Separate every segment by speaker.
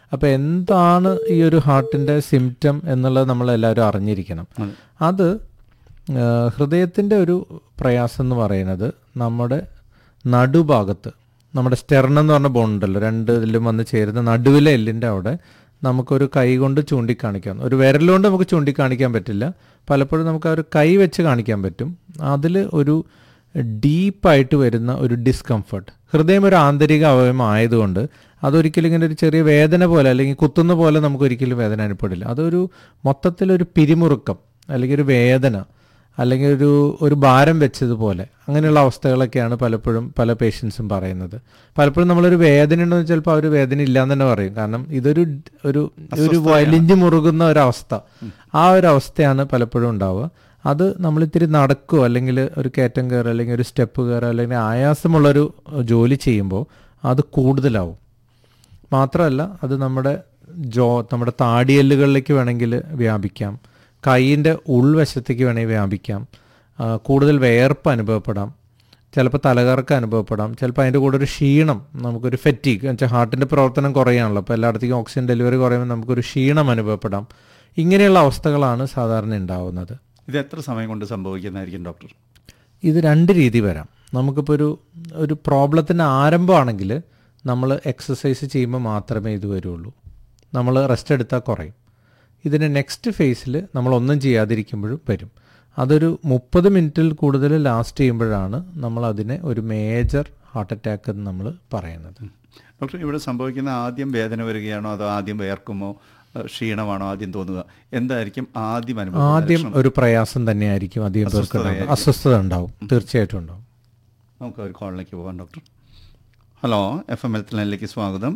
Speaker 1: അപ്പോൾ എന്താണ് ഈ ഒരു ഹാർട്ടിൻ്റെ സിംറ്റം എന്നുള്ളത് നമ്മളെല്ലാവരും അറിഞ്ഞിരിക്കണം
Speaker 2: അതെ.
Speaker 1: അത് ഹൃദയത്തിൻ്റെ ഒരു പ്രയാസം എന്ന് പറയുന്നത് നമ്മുടെ നടുഭാഗത്ത് നമ്മുടെ സ്റ്റെർണം എന്ന് പറഞ്ഞ ബോണ്ടല്ലോ രണ്ട് ഇതിലും വന്ന് ചേരുന്ന നടുവിലെ എല്ലിൻ്റെ അവിടെ നമുക്കൊരു കൈ കൊണ്ട് ചൂണ്ടിക്കാണിക്കാം ഒരു വിരലുകൊണ്ട് നമുക്ക് ചൂണ്ടിക്കാണിക്കാൻ പറ്റില്ല പലപ്പോഴും നമുക്ക് ആ ഒരു കൈ വെച്ച് കാണിക്കാൻ പറ്റും അതിൽ ഒരു ഡീപ്പായിട്ട് വരുന്ന ഒരു ഡിസ്കംഫർട്ട് ഹൃദയം ഒരു ആന്തരിക അവയവം ആയതുകൊണ്ട് അതൊരിക്കലും ഇങ്ങനെ ഒരു ചെറിയ വേദന പോലെ അല്ലെങ്കിൽ കുത്തുന്ന പോലെ നമുക്ക് ഒരിക്കലും വേദന അനുഭവപ്പെടില്ല അതൊരു മൊത്തത്തിലൊരു പിരിമുറുക്കം അല്ലെങ്കിൽ ഒരു വേദന അല്ലെങ്കിൽ ഒരു ഒരു ഭാരം വെച്ചതുപോലെ അങ്ങനെയുള്ള അവസ്ഥകളൊക്കെയാണ് പലപ്പോഴും പല പേഷ്യൻസും പറയുന്നത് പലപ്പോഴും നമ്മളൊരു വേദന ഉണ്ടെന്ന് ചിലപ്പോൾ അവർ വേദന ഇല്ലാന്ന് തന്നെ പറയും കാരണം ഇതൊരു ഒരു ഒരു വലിഞ്ഞു മുറുകുന്ന ഒരവസ്ഥ ആ ഒരു അവസ്ഥയാണ് പലപ്പോഴും ഉണ്ടാവുക അത് നമ്മൾ ഇത്തിരി നടക്കുകയോ അല്ലെങ്കിൽ ഒരു കയറ്റം കയറുക അല്ലെങ്കിൽ ഒരു സ്റ്റെപ്പ് കയറുക അല്ലെങ്കിൽ ആയാസമുള്ളൊരു ജോലി ചെയ്യുമ്പോൾ അത് കൂടുതലാവും മാത്രമല്ല അത് നമ്മുടെ ജോ നമ്മുടെ താടിയെല്ലുകളിലേക്ക് വേണമെങ്കിൽ വ്യാപിക്കാം കൈയിൻ്റെ ഉൾവശത്തേക്ക് വേണമെങ്കിൽ വ്യാപിക്കാം ആ, കൂടുതൽ വേർപ്പ് അനുഭവപ്പെടാം ചിലപ്പോൾ തലകറക്കം അനുഭവപ്പെടാം ചിലപ്പോൾ അതിൻ്റെ കൂടെ ഒരു ക്ഷീണം നമുക്കൊരു ഫെറ്റീക്ക് വെച്ചാൽ ഹാർട്ടിൻ്റെ പ്രവർത്തനം കുറയാണല്ലോ അപ്പോൾ എല്ലായിടത്തേക്കും ഓക്സിജൻ ഡെലിവറി കുറയുമ്പോൾ നമുക്കൊരു ക്ഷീണം അനുഭവപ്പെടാം ഇങ്ങനെയുള്ള അവസ്ഥകളാണ് സാധാരണ ഉണ്ടാവുന്നത്
Speaker 2: ഇത് എത്ര സമയം കൊണ്ട് സംഭവിക്കുന്നതായിരിക്കും ഡോക്ടർ
Speaker 1: ഇത് രണ്ട് രീതി വരാം നമുക്കിപ്പോൾ ഒരു ഒരു പ്രോബ്ലത്തിൻ്റെ ആരംഭമാണെങ്കിൽ നമ്മൾ എക്സസൈസ് ചെയ്യുമ്പോൾ മാത്രമേ ഇത് വരുള്ളൂ നമ്മൾ റെസ്റ്റ് എടുത്താൽ കുറയും ഇതിൻ്റെ നെക്സ്റ്റ് ഫേസിൽ നമ്മളൊന്നും ചെയ്യാതിരിക്കുമ്പോഴും വരും അതൊരു മുപ്പത് മിനിറ്റിൽ കൂടുതൽ ലാസ്റ്റ് ചെയ്യുമ്പോഴാണ് നമ്മൾ അതിനെ ഒരു മേജർ ഹാർട്ട് അറ്റാക്ക് എന്ന് നമ്മൾ പറയുന്നത്
Speaker 2: ഡോക്ടർ ഇവിടെ സംഭവിക്കുന്ന ആദ്യം വേദന വരികയാണോ അതോ ആദ്യം വേർക്കുമോ ഏഹ് ക്ഷീണമാണോ ആദ്യം തോന്നുക എന്തായിരിക്കും ആദ്യം അനുഭവം
Speaker 1: ആദ്യം ഒരു പ്രയാസം തന്നെയായിരിക്കും അധികം പേർക്ക് ഉണ്ടാവുക അസ്വസ്ഥത ഉണ്ടാവും തീർച്ചയായിട്ടും ഉണ്ടാവും
Speaker 2: നമുക്ക് ഒരു കോളിലേക്ക് പോകാം doctor hello F M health ലൈനിലേക്ക് സ്വാഗതം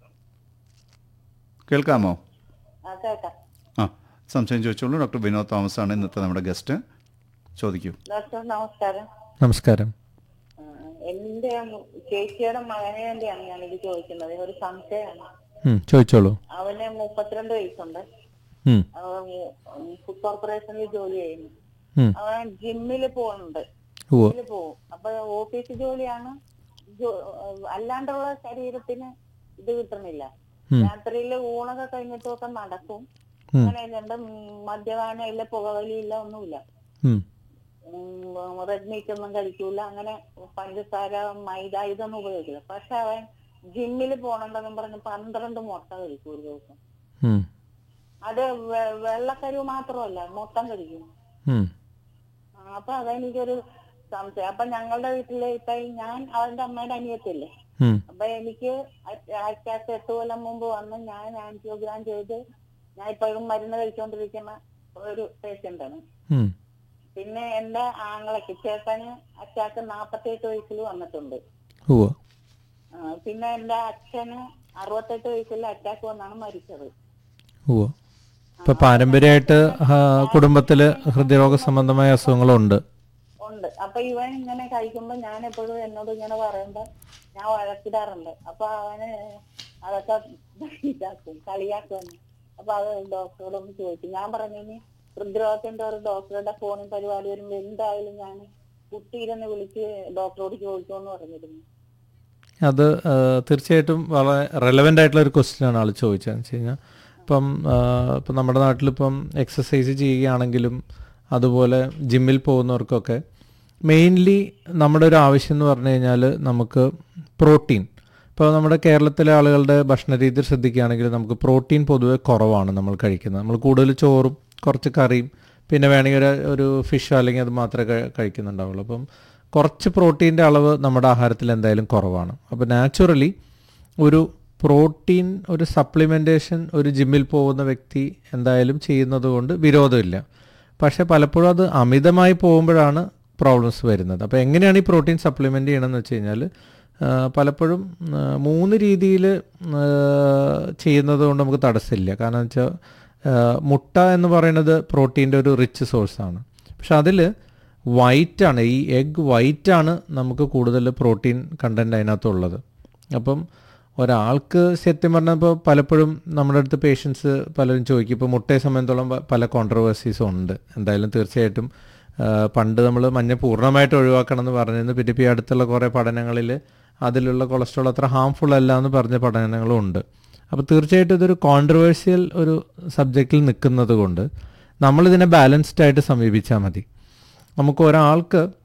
Speaker 2: കേൾക്കാമോ
Speaker 3: ആ കേൾക്കാം
Speaker 2: ആ സംശയം ചോദിച്ചോളൂ ഡോക്ടർ വിനോദ് തോമസ് ആണ് ഇന്നത്തെ നമ്മുടെ ഗസ്റ്റ് ചോദിക്കൂ
Speaker 3: ഡോക്ടർ നമസ്കാരം
Speaker 1: നമസ്കാരം
Speaker 3: ആ, എന്റെ ചേച്ചിയുടെ മകന് വേണ്ടിയാണ് ഞാനിത് ചോദിക്കുന്നത് ഒരു സംശയമാണ്
Speaker 1: ഉം, ചോദിച്ചോളൂ
Speaker 3: അവന് മുപ്പത്തിരണ്ട് വയസ്സുണ്ട്
Speaker 1: ഉം,
Speaker 3: അവൻ ഫുഡ് കോർപ്പറേഷനിൽ ജോലി ചെയ്യുന്നു
Speaker 1: ഉം.
Speaker 3: അവൻ ജിമ്മിൽ പോകുന്നുണ്ട്
Speaker 1: ഉവ്വ്.
Speaker 3: ജിമ്മിൽ പോകും അപ്പൊ ഓഫീസ് ജോലിയാണ് ജോ- അല്ലാണ്ടുള്ള ശരീരത്തിന് ഇത് കിട്ടണില്ല
Speaker 1: ഉം.
Speaker 3: രാത്രിയിൽ ഊണൊക്കെ കഴിഞ്ഞിട്ടൊക്കെ നടക്കും
Speaker 1: ഉം.
Speaker 3: അങ്ങനെയുണ്ട് മദ്യപാനം ഇല്ല പുകവലിയില്ല ഒന്നുമില്ല
Speaker 1: ഉം,
Speaker 3: റെഡ് മീറ്റ് ഒന്നും കഴിക്കൂല അങ്ങനെ പഞ്ചസാര മൈദ ഇതൊന്നും ഉപയോഗിക്കില്ല പക്ഷെ അവൻ ജിമ്മിൽ പോകണമെന്നും പറഞ്ഞ് പന്ത്രണ്ട് മുട്ട കഴിക്കും ഒരു ദിവസം
Speaker 1: ഉം,
Speaker 3: അത് വെ- വെള്ളക്കരു മാത്രമല്ല മൊത്തം കഴിക്കും
Speaker 1: ഉം.
Speaker 3: ആ, അപ്പൊ അതെനിക്കൊരു സംശയം അപ്പൊ ഞങ്ങളുടെ വീട്ടില് ഇപ്പൊ ഈ ഞാൻ അവന്റെ അമ്മയുടെ അനിയത്തില്ലേ
Speaker 1: ഉം,
Speaker 3: അപ്പൊ എനിക്ക് അറ്റാക്ക് എട്ട് കൊല്ലം മുമ്പ് വന്ന് ഞാൻ ആൻജിയോഗ്രാം ചെയ്ത് ഞാൻ ഇപ്പോഴും മരുന്ന് കഴിച്ചുകൊണ്ടിരിക്കുന്ന ഒരു പേഷ്യന്റ് ആണ്
Speaker 1: ഉം.
Speaker 3: പിന്നെ എന്റെ ആങ്ങളയ്ക്ക് ചേട്ടന് അറ്റാക്ക് നാപ്പത്തിയെട്ട് വയസ്സിൽ വന്നിട്ടുണ്ട്
Speaker 1: ഉവ്വ്.
Speaker 3: ആ, പിന്നെ എന്റെ അച്ഛന് അറുപത്തെട്ട് വയസ്സിൽ അറ്റാക്ക് വന്നാണ് മരിച്ചത്
Speaker 1: ഉവ്വ്. ഇപ്പൊ പാരമ്പര്യമായിട്ട് ആ, കുടുംബത്തില് ഹൃദയരോഗ സംബന്ധമായ അസുഖങ്ങളുണ്ട്
Speaker 3: ഉണ്ട് അപ്പൊ ഇവൻ ഇങ്ങനെ കഴിക്കുമ്പോ ഞാൻ എപ്പോഴും എന്നോട് ഇങ്ങനെ പറയുമ്പോ ഞാൻ വഴക്കിടാറുണ്ട് അപ്പൊ അവന് അതൊക്കെ ഇതാക്കും കളിയാക്കും അപ്പൊ അത് ഡോക്ടറോടൊന്ന് ചോദിച്ചു ഞാൻ പറഞ്ഞു ഇനി ഹൃദ്രോഗത്തിന്റെ ഒരു ഡോക്ടറുടെ ഫോണിൽ പരിപാടി വരുമ്പോ എന്തായാലും ഞാൻ കുട്ടിയിരുന്ന് വിളിച്ച് ഡോക്ടറോട് ചോദിക്കുമെന്ന് പറഞ്ഞിരുന്നു
Speaker 1: അത് ആ, തീർച്ചയായിട്ടും വളരെ റെലവെൻ്റ് ആയിട്ടുള്ള ഒരു ക്വസ്റ്റ്യൻ ആണ് ആൾ ചോദിച്ചതെന്ന് വെച്ച് കഴിഞ്ഞാൽ ഇപ്പം ആ, ഇപ്പം നമ്മുടെ നാട്ടിലിപ്പം എക്സസൈസ് ചെയ്യുകയാണെങ്കിലും അതുപോലെ ജിമ്മിൽ പോകുന്നവർക്കൊക്കെ മെയിൻലി നമ്മുടെ ഒരു ആവശ്യം എന്ന് പറഞ്ഞു കഴിഞ്ഞാൽ നമുക്ക് പ്രോട്ടീൻ ഇപ്പോൾ നമ്മുടെ കേരളത്തിലെ ആളുകളുടെ ഭക്ഷണ രീതി ശ്രദ്ധിക്കുകയാണെങ്കിൽ നമുക്ക് പ്രോട്ടീൻ പൊതുവെ കുറവാണ് നമ്മൾ കഴിക്കുന്നത് നമ്മൾ കൂടുതൽ ചോറും കുറച്ച് കറിയും പിന്നെ വേണമെങ്കിൽ ഒരു ഒരു ഫിഷോ അല്ലെങ്കിൽ അത് മാത്രമേ കഴി- കഴിക്കുന്നുണ്ടാവുള്ളൂ അപ്പം കുറച്ച് പ്രോട്ടീൻ്റെ അളവ് നമ്മുടെ ആഹാരത്തിൽ എന്തായാലും കുറവാണ് അപ്പോൾ നാച്ചുറലി ഒരു പ്രോട്ടീൻ ഒരു സപ്ലിമെൻറ്റേഷൻ ഒരു ജിമ്മിൽ പോകുന്ന വ്യക്തി എന്തായാലും ചെയ്യുന്നത് കൊണ്ട് വിരോധമില്ല പക്ഷേ പലപ്പോഴും അത് അമിതമായി പോകുമ്പോഴാണ് പ്രോബ്ലംസ് വരുന്നത് അപ്പോൾ എങ്ങനെയാണ് ഈ പ്രോട്ടീൻ സപ്ലിമെൻ്റ് ചെയ്യണമെന്ന് വെച്ച് കഴിഞ്ഞാൽ ആ, പലപ്പോഴും ആ, മൂന്ന് രീതിയിൽ ചെയ്യുന്നത് കൊണ്ട് നമുക്ക് തടസ്സമില്ല കാരണം വെച്ചാൽ മുട്ട എന്ന് പറയുന്നത് പ്രോട്ടീൻ്റെ ഒരു റിച്ച് സോഴ്സാണ് പക്ഷെ അതിൽ വൈറ്റാണ് ഈ എഗ് വൈറ്റാണ് നമുക്ക് കൂടുതൽ പ്രോട്ടീൻ കണ്ടൻറ്റ് അതിനകത്തുള്ളത് അപ്പം ഒരാൾക്ക് സത്യം പറഞ്ഞാൽ ഇപ്പോൾ പലപ്പോഴും നമ്മുടെ അടുത്ത് പേഷ്യൻസ് പലരും ചോദിക്കും ഇപ്പോൾ മുട്ടയെ സംബന്ധിച്ചോളം പ- പല കോൺട്രവേഴ്സീസും ഉണ്ട് എന്തായാലും തീർച്ചയായിട്ടും ആ, പണ്ട് നമ്മൾ മഞ്ഞ പൂർണ്ണമായിട്ട് ഒഴിവാക്കണം എന്ന് പറഞ്ഞിരുന്നു പിന്നെ ഇപ്പോൾ ഈ അടുത്തുള്ള കുറേ പഠനങ്ങളിൽ അതിലുള്ള കൊളസ്ട്രോൾ അത്ര ഹാംഫുൾ അല്ല എന്ന് പറഞ്ഞ പഠനങ്ങളും ഉണ്ട് അപ്പോൾ തീർച്ചയായിട്ടും ഇതൊരു കോൺട്രവേഴ്സ്യൽ ഒരു സബ്ജക്റ്റിൽ നിൽക്കുന്നത് കൊണ്ട് നമ്മളിതിനെ ബാലൻസ്ഡ് ആയിട്ട് സമീപിച്ചാൽ മതി നമുക്ക് ഒരാൾക്ക്